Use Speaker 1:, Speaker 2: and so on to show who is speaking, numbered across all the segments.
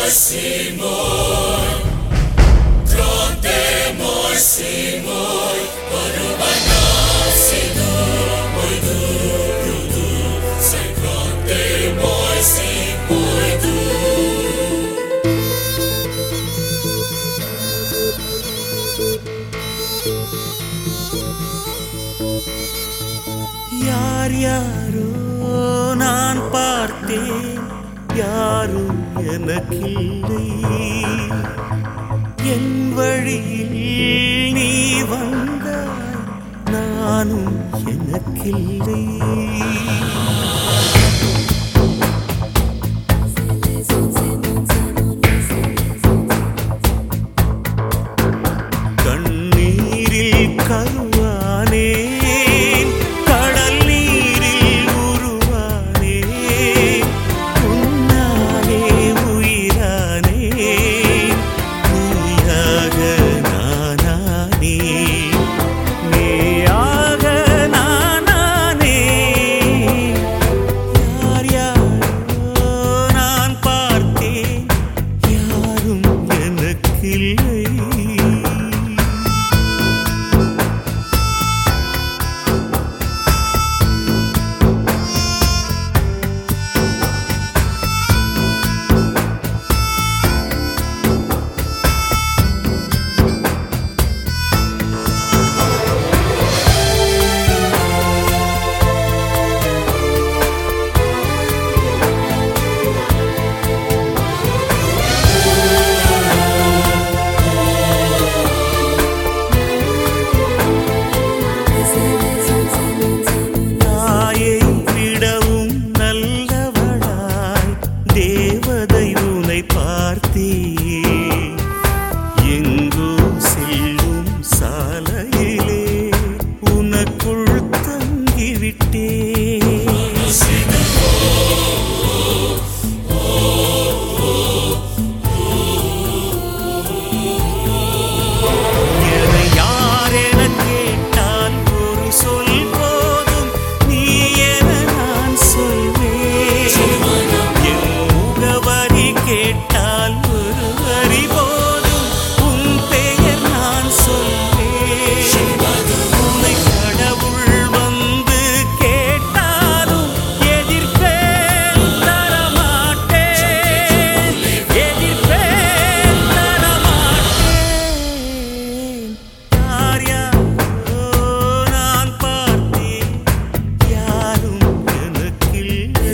Speaker 1: யார் யாரோ நான் பார்த்தேன் யாரும் எனக்கில்லை என் வழியில் நீ வந்தாய் நானும் எனக்கில்லை கண்ணீரில் கருவானேன் கடல் நீரில் உருவானேன் உன்னாலே உயிரானேன் நீயாக நானானே நீயாக நானானே யார் யாரோ நான் பார்த்தேன் யாரும் எனக்கில்லை தாயை விடவும் நல்லவளாய் தேவதை உனை பார்த்தே எங்கோ செல்லும் சாலையிலே உனக்குள் தங்கிவிட்டே என்னை யார் எனக் கேட்டால் ஒரு சொல் போதும் நீ என நான் சொல்வேன் என் முகவரி கேட்டால் ஒரு வரி போதும் உன் பெயர் நான் சொல்வேன் உன்னை கடவுள் வந்து கேட்டாலும் எதிர்ப்பேன் தரமாட்டேன் எதிர்ப்பேன் தரமாட்டேன் யார் யாரோ நான் பார்த்தேன் யாரும் எனக்கில்லை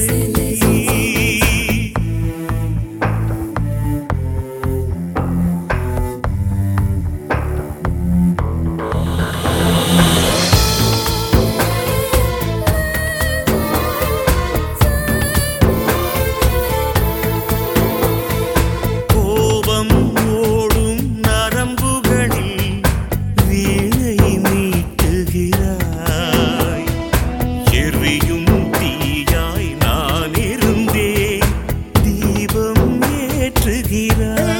Speaker 1: கோபம் ஓடும் நரம்புகளில் வீணை மீட்டுகிறாய் எரியும் தீயாய் நான் இருந்தேன் தீபம் ஏற்றுகிறாய்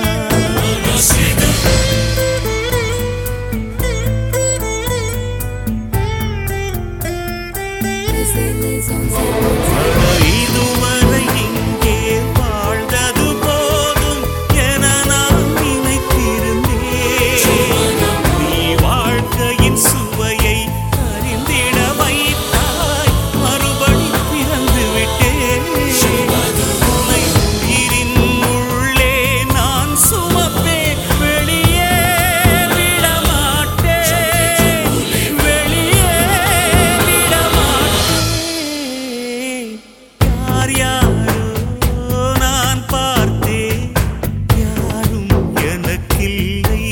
Speaker 1: இதுவரை இங்கே வாழ்ந்தது போதும் என நான் நினைத்திருந்தேன் நீ வாழ்க்கையின் சுவையை அறிந்திட வைத்தாய் மறுபடி பிறந்து விட்டேன் உனை உயிரின் உள்ளே நான் சுமப்பேன் வெளியே விட மாட்டேன் வெளியே விட மாட்டேன் யார் யாரோ நான் பார்த்தேன் யாரும் எனக்கில்லை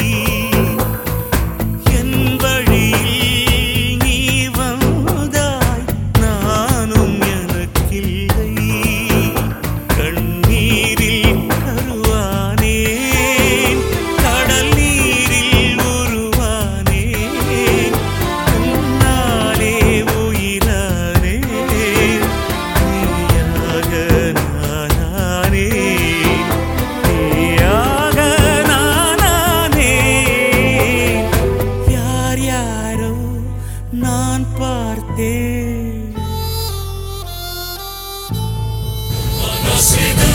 Speaker 1: என் வழியில் நீ வந்தாய் நானும் எனக்கில்லை கண்ணீரில் கருவானேன் கடல் நீரில் உருவானேன் உன்னாலே உயிரானேன் நீயாக நானானே நீயாக நானானே யார் யாரோ நான் பார்த்தேன்
Speaker 2: Nascido